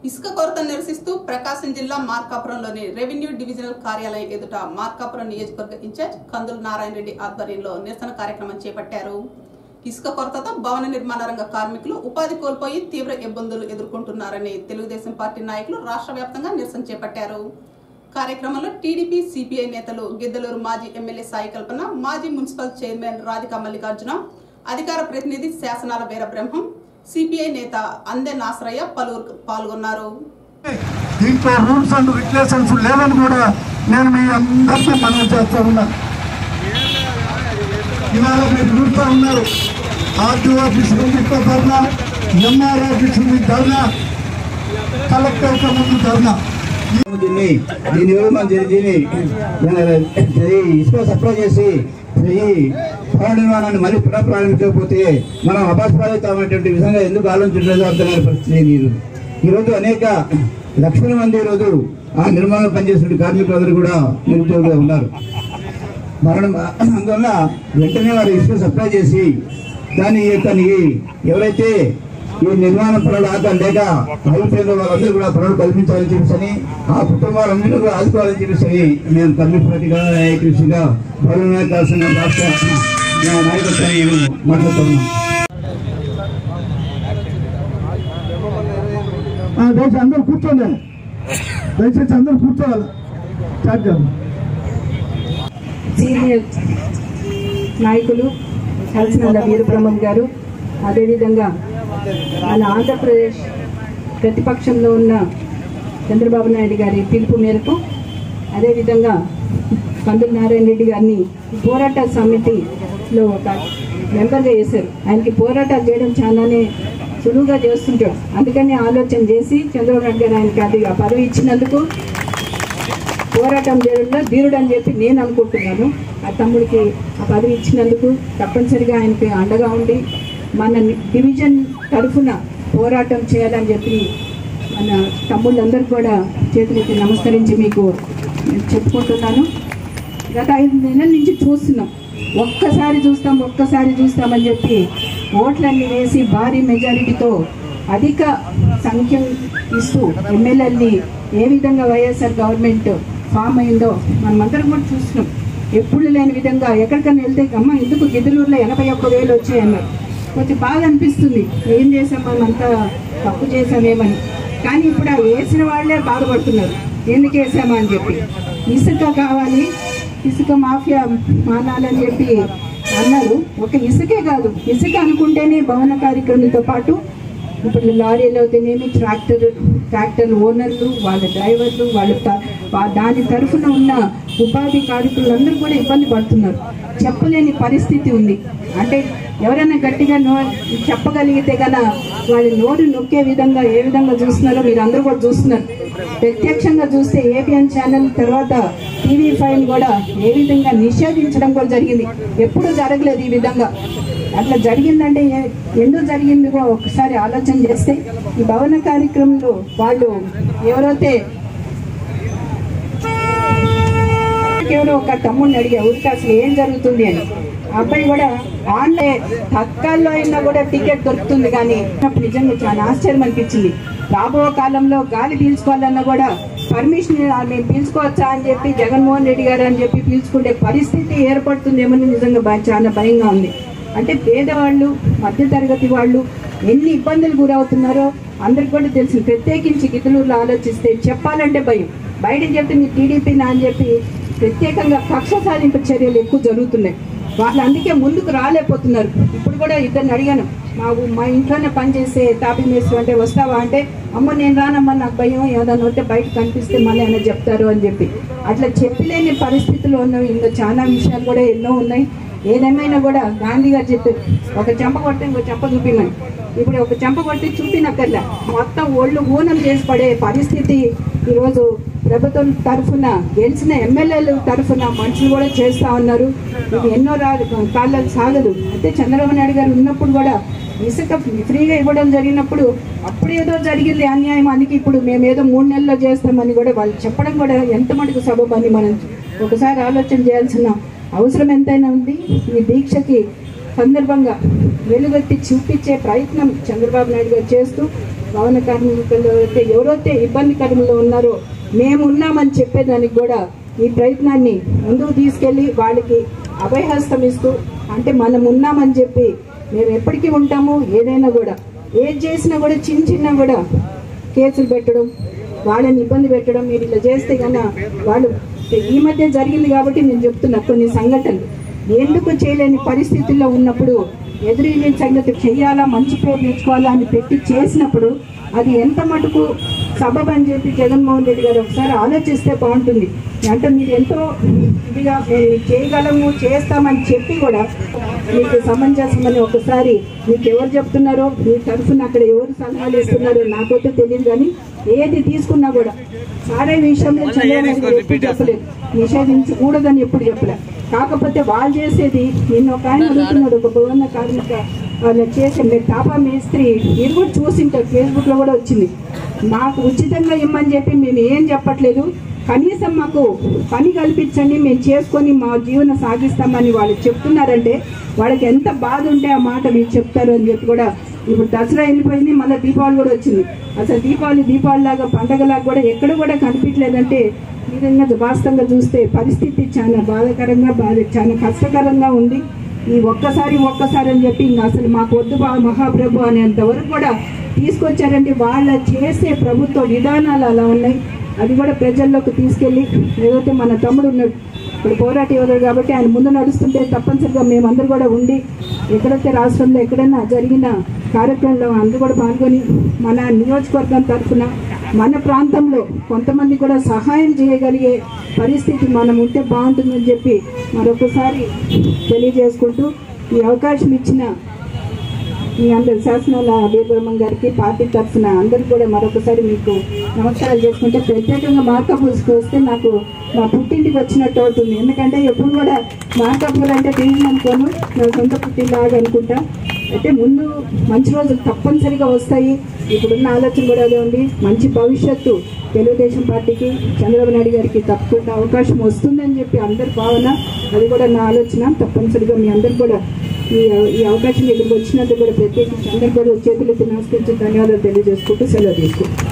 ఇసుక కొరత నిరసిస్తూ ప్రకాశం జిల్లా మార్కాపురంలోని రెవెన్యూ డివిజనల్ కార్యాలయం ఎదుట మార్కాపురం నియోజకవర్గ ఇన్ఛార్జ్ కందుల నారాయణ రెడ్డి ఆధ్వర్యంలో నిరసన కార్యక్రమం చేపట్టారు ఇసుక కొరతతో భవన నిర్మాణ రంగ కార్మికులు ఉపాధి కోల్పోయి తీవ్ర ఇబ్బందులు ఎదుర్కొంటున్నారని తెలుగుదేశం పార్టీ నాయకులు రాష్ట్ర వ్యాప్తంగా నిరసన చేపట్టారు కార్యక్రమంలో టీడీపీ సిపిఐ నేతలు గిద్దలూరు మాజీ ఎమ్మెల్యే సాయి కల్పన మాజీ మున్సిపల్ చైర్మన్ రాధికా మల్లికార్జున అధికార ప్రతినిధి శాసనాల వీరబ్రహ్మం సిపిఐ నేత అందె నాసరయ్య పలువురు పాల్గొన్నారు దీంట్లో రూల్స్ అండ్ రెగ్యులేషన్స్ లేవని కూడా నేను మీ అందరికీ మనం చేస్తా ఉన్నా ఇవాళ మీరు చూస్తూ ఉన్నారు ఆర్టీఓ ఆఫీస్ ముందు ఇంకో ధర్నా ఎంఆర్ ఆఫీస్ ముందు ధర్నా కలెక్టర్ ముందు ధర్నా దీన్ని దీని విరోధం దీన్ని దీన్ని ఇసుక సప్లై చేసి ఈ భవన నిర్మాణాన్ని మళ్ళీ పునఃప్రారంభించకపోతే మనం అపాస్పాదితమైనటువంటి విధంగా ఎందుకు ఆలోచించలేదు అర్థం కాని పరిస్థితి మీరు ఈరోజు అనేక లక్షల మంది ఈరోజు ఆ నిర్మాణంలో పనిచేసిన కార్మికులందరూ కూడా నిరుద్యోగులుగా ఉన్నారు మరణం అందువల్ల వెంటనే వారు ఇసుక సప్లై చేసి దాని తని ఎవరైతే ఈ నిర్మాణ పనులు ఆకలి లేక అయిపోయిన వాళ్ళందరూ కూడా పనులు కల్పించాలని చెప్పేసి ఆ కుటుంబాలందరూ కూడా ఆదుకోవాలని చెప్పేసి మేము కమ్యూనిటీగా ఏకృషిగా పనులు కావాల్సిన రాష్ట్ర నా నాయకత్వాన్ని మేము మాట్లాడుతున్నాం దయచేసి అందరూ కూర్చోండి దయచేసి అందరూ కూర్చోవాలి స్టార్ట్ చేద్దాం సీనియర్ నాయకులు కలిసినంద వీరబ్రహ్మం గారు అదేవిధంగా మన ఆంధ్రప్రదేశ్ ప్రతిపక్షంలో ఉన్న చంద్రబాబు నాయుడు గారి పిలుపు మేరకు అదేవిధంగా కందుల నారాయణ రెడ్డి గారిని పోరాట సమితిలో ఒక మెంబర్గా చేశారు ఆయనకి పోరాటాలు చేయడం చాలానే సులువుగా చేస్తుంటాడు అందుకని ఆలోచన చేసి చంద్రబాబు నాయుడు గారు ఆయనకి అది ఆ పదవి ఇచ్చినందుకు పోరాటం చేయడంలో ధీరుడు అని చెప్పి నేను అనుకుంటున్నాను ఆ తమ్ముడికి ఆ పదవి ఇచ్చినందుకు తప్పనిసరిగా ఆయనకి అండగా ఉండి మన డివిజన్ తరఫున పోరాటం చేయాలని చెప్పి మన తమ్ముళ్ళందరూ కూడా చేతులెత్తి నమస్కరించి మీకు నేను చెప్పుకుంటున్నాను గత ఐదు నెలల నుంచి చూస్తున్నాం ఒక్కసారి చూస్తాం ఒక్కసారి చూస్తామని చెప్పి ఓట్లన్నీ వేసి భారీ మెజారిటీతో అధిక సంఖ్య ఇస్తూ ఎమ్మెల్యేలని ఏ విధంగా వైఎస్ఆర్ గవర్నమెంట్ ఫామ్ అయిందో మనమందరం కూడా చూస్తున్నాం ఎప్పుడు లేని విధంగా ఎక్కడికైనా వెళ్తే అమ్మ ఎందుకు గిద్దలూరులో ఎనభై ఒక్క వేలు వచ్చాయన్నారు కొంచెం బాగా అనిపిస్తుంది ఏం చేసాం మనం అంతా తప్పు చేసామేమని కానీ ఇప్పుడు ఆ వేసిన వాళ్ళే బాధపడుతున్నారు ఎందుకు వేసామా అని చెప్పి ఇసుక కావాలి ఇసుక మాఫియా మానాలని చెప్పి అన్నారు ఒక ఇసుకే కాదు ఇసుక అనుకుంటేనే భవన కార్యక్రమంతో పాటు ఇప్పుడు లారీలు అయితేనేమి ట్రాక్టర్ ట్రాక్టర్ ఓనర్లు వాళ్ళ డ్రైవర్లు వాళ్ళ త- వా- దాని తరఫున ఉన్న ఉపాధి కార్మికులందరూ కూడా ఇబ్బంది పడుతున్నారు చెప్పలేని పరిస్థితి ఉంది అంటే ఎవరైనా గట్టిగా నో చెప్పగలిగితే గన వాళ్ళ నోరు నొక్కే విధంగా ఏ విధంగా చూస్తున్నారో మీరు అందరూ కూడా చూస్తున్నారు ప్రత్యక్షంగా చూస్తే ఏబిఎన్ ఛానల్ తర్వాత టీవీ ఫైవ్ కూడా ఏ విధంగా నిషేధించడం కూడా జరిగింది ఎప్పుడూ జరగలేదు ఈ విధంగా అట్లా జరిగిందంటే ఏ- ఎందుకు జరిగిందో ఒకసారి ఆలోచన చేస్తే ఈ భవన కార్యక్రమంలో వాళ్ళు ఎవరైతే ఎవరో ఒక తమ్ముడిని అడిగా ఊరికి అసలు ఏం జరుగుతుంది అని ఆ అబ్బాయి కూడా ఆన్లైన్ తత్కాల్లో అయినా కూడా టికెట్ దొరుకుతుంది కానీ నాకు నిజంగా చాలా ఆశ్చర్యం అనిపించింది రాబో కాలంలో గాలి పీల్చుకోవాలన్నా కూడా పర్మిషన్ మేము పీల్చుకోవచ్చా అని చెప్పి జగన్మోహన్ రెడ్డి గారు అని చెప్పి పీల్చుకునే పరిస్థితి ఏర్పడుతుందేమని నిజంగా భయ- చాలా భయంగా ఉంది అంటే పేదవాళ్ళు మధ్యతరగతి వాళ్ళు ఎన్ని ఇబ్బందులు గురవుతున్నారో అందరికి కూడా తెలుసు ప్రత్యేకించి గిద్దలూరులో ఆలోచిస్తే చెప్పాలంటే భయం బయటకు చెప్తే మీ టీడీపీ నా అని చెప్పి ప్రత్యేకంగా కక్ష సాధింపు చర్యలు ఎక్కువ జరుగుతున్నాయి వాళ్ళు అందుకే ముందుకు రాలేకపోతున్నారు ఇప్పుడు కూడా ఇద్దరిని అడిగాను మా ఊ- మా ఇంట్లోనే పనిచేసే తాపీ మేస్త్రి అంటే వస్తావా అంటే అమ్మ నేను రానమ్మా నాకు భయం ఏదైనా వస్తే బయట కనిపిస్తే మళ్ళీ ఆయన చెప్తారు అని చెప్పి అట్లా చెప్పలేని పరిస్థితులు ఉన్నవి ఇంకా చాలా విషయాలు కూడా ఎన్నో ఉన్నాయి ఏదేమైనా కూడా గాంధీ గారు చెప్పారు ఒక చెంప కొడితే ఇంకో చెంప చూపిమని ఇప్పుడు ఒక చెంప కొట్టి చూపినక్కర్లే మొత్తం ఒళ్ళు ఊనం చేసి పడే పరిస్థితి ఈరోజు ప్రభుత్వం తరఫున గెలిచిన ఎమ్మెల్యేల తరఫున మనుషులు కూడా చేస్తా ఉన్నారు ఇది ఎన్నో రా కాలాలు సాగదు అయితే చంద్రబాబు నాయుడు గారు ఉన్నప్పుడు కూడా ఇసుక ఫ్రీగా ఇవ్వడం జరిగినప్పుడు అప్పుడు ఏదో జరిగింది అన్యాయం అందుకే ఇప్పుడు మేము ఏదో మూడు నెలల్లో చేస్తామని కూడా వాళ్ళు చెప్పడం కూడా ఎంత మటుకు సబబని మనం ఒకసారి ఆలోచన చేయాల్సిన అవసరం ఎంతైనా ఉంది ఈ దీక్షకి సందర్భంగా వెలుగెత్తి చూపించే ప్రయత్నం చంద్రబాబు నాయుడు గారు చేస్తూ భవన కార్మికులు అయితే ఎవరైతే ఇబ్బందికరంలో ఉన్నారో మేము ఉన్నామని చెప్పేదానికి కూడా ఈ ప్రయత్నాన్ని ముందుకు తీసుకెళ్ళి వాళ్ళకి అభయహస్తం ఇస్తూ అంటే మనం ఉన్నామని చెప్పి మేము ఎప్పటికీ ఉంటాము ఏదైనా కూడా ఏది చేసినా కూడా చిన్న చిన్న కూడా కేసులు పెట్టడం వాళ్ళని ఇబ్బంది పెట్టడం మీరు ఇలా చేస్తే కన్నా వాళ్ళు ఈ మధ్య జరిగింది కాబట్టి నేను చెప్తున్నా కొన్ని సంఘటనలు ఎందుకు చేయలేని పరిస్థితుల్లో ఉన్నప్పుడు ఎదురు సంగతి చెయ్యాలా మంచి పేరు తెచ్చుకోవాలా అని పెట్టి చేసినప్పుడు అది ఎంత మటుకు సబబ్ అని చెప్పి జగన్మోహన్ రెడ్డి గారు ఒకసారి ఆలోచిస్తే బాగుంటుంది అంటే మీరు ఎంతో ఇదిగా మేము చేయగలము చేస్తామని చెప్పి కూడా మీకు సమంజసమని ఒకసారి మీకు ఎవరు చెప్తున్నారో మీ తరఫున అక్కడ ఎవరు సలహాలు ఇస్తున్నారో నాకైతే తెలియదు కానీ ఏది తీసుకున్నా కూడా సారే విషయంలో చంద్రబాబు నాయుడు గారు ఎప్పుడు చెప్పలేదు నిషేధించకూడదని ఎప్పుడు చెప్పలేదు కాకపోతే వాళ్ళు చేసేది నిన్న ఒక ఆయన అడుగుతున్నాడు ఒక భవన కార్మిక వాళ్ళు చేసే మీరు టాపా మేస్త్రి మీరు కూడా చూసింటారు ఫేస్బుక్ లో కూడా వచ్చింది మాకు ఉచితంగా ఇమ్మని చెప్పి మేము ఏం చెప్పట్లేదు కనీసం మాకు పని కల్పించండి మేము చేసుకొని మా జీవనం సాగిస్తామని వాళ్ళు చెప్తున్నారంటే వాళ్ళకి ఎంత బాధ ఉంటే ఆ మాట మీరు చెప్తారు అని చెప్పి కూడా ఇప్పుడు దసరా వెళ్ళిపోయింది మళ్ళీ దీపావళి కూడా వచ్చింది అసలు దీపావళి దీపావళి లాగా పండగలాగా కూడా ఎక్కడ కూడా కనిపించలేదంటే ఈ విధంగా వాస్తవంగా చూస్తే పరిస్థితి చాలా బాధాకరంగా బాధ చాలా కష్టకరంగా ఉంది ఈ ఒక్కసారి ఒక్కసారి అని చెప్పి ఇంకా అసలు మాకు వద్దు బా మహాప్రభు అనేంత వరకు కూడా తీసుకొచ్చారంటే వాళ్ళ చేసే ప్రభుత్వ విధానాలు అలా ఉన్నాయి అది కూడా ప్రజల్లోకి తీసుకెళ్ళి ఏదైతే మన తమ్ముడు ఉన్నాడు ఇప్పుడు పోరాట యోధుడు కాబట్టి ఆయన ముందు నడుస్తుంటే తప్పనిసరిగా మేమందరూ కూడా ఉండి ఎక్కడైతే రాష్ట్రంలో ఎక్కడైనా జరిగిన కార్యక్రమంలో అందరూ కూడా పాల్గొని మన నియోజకవర్గం తరఫున మన ప్రాంతంలో కొంతమంది కూడా సహాయం చేయగలిగే పరిస్థితి మనం ఉంటే బాగుంటుందని చెప్పి మరొకసారి తెలియజేసుకుంటూ ఈ అవకాశం ఇచ్చిన మీ అందరి శాసనాల వీరబ్రహ్మం గారికి పార్టీ తరఫున అందరికి కూడా మరొకసారి మీకు నమస్కారాలు చేసుకుంటే ప్రత్యేకంగా మార్కాపూర్కి వస్తే నాకు మా పుట్టింటికి వచ్చినట్టు అవుతుంది ఎందుకంటే ఎప్పుడు కూడా మార్కాపూర్ అంటే డివిజన్ అనుకోను నా సొంత పుట్టినలాగా అనుకుంటా అయితే ముందు మంచి రోజులు తప్పనిసరిగా వస్తాయి ఇప్పుడున్న ఆలోచన కూడా అదే ఉంది మంచి భవిష్యత్తు తెలుగుదేశం పార్టీకి చంద్రబాబు నాయుడు గారికి తప్పకుండా అవకాశం వస్తుందని చెప్పి అందరి భావన అది కూడా నా ఆలోచన తప్పనిసరిగా మీ అందరు కూడా ఈ ఈ అవకాశం ఇక్కడికి వచ్చినందుకు కూడా ప్రత్యేకించి అందరు కూడా చేతులెత్తి నమస్కరించి ధన్యవాదాలు తెలియజేసుకుంటూ సెలవు తీసుకుంటాం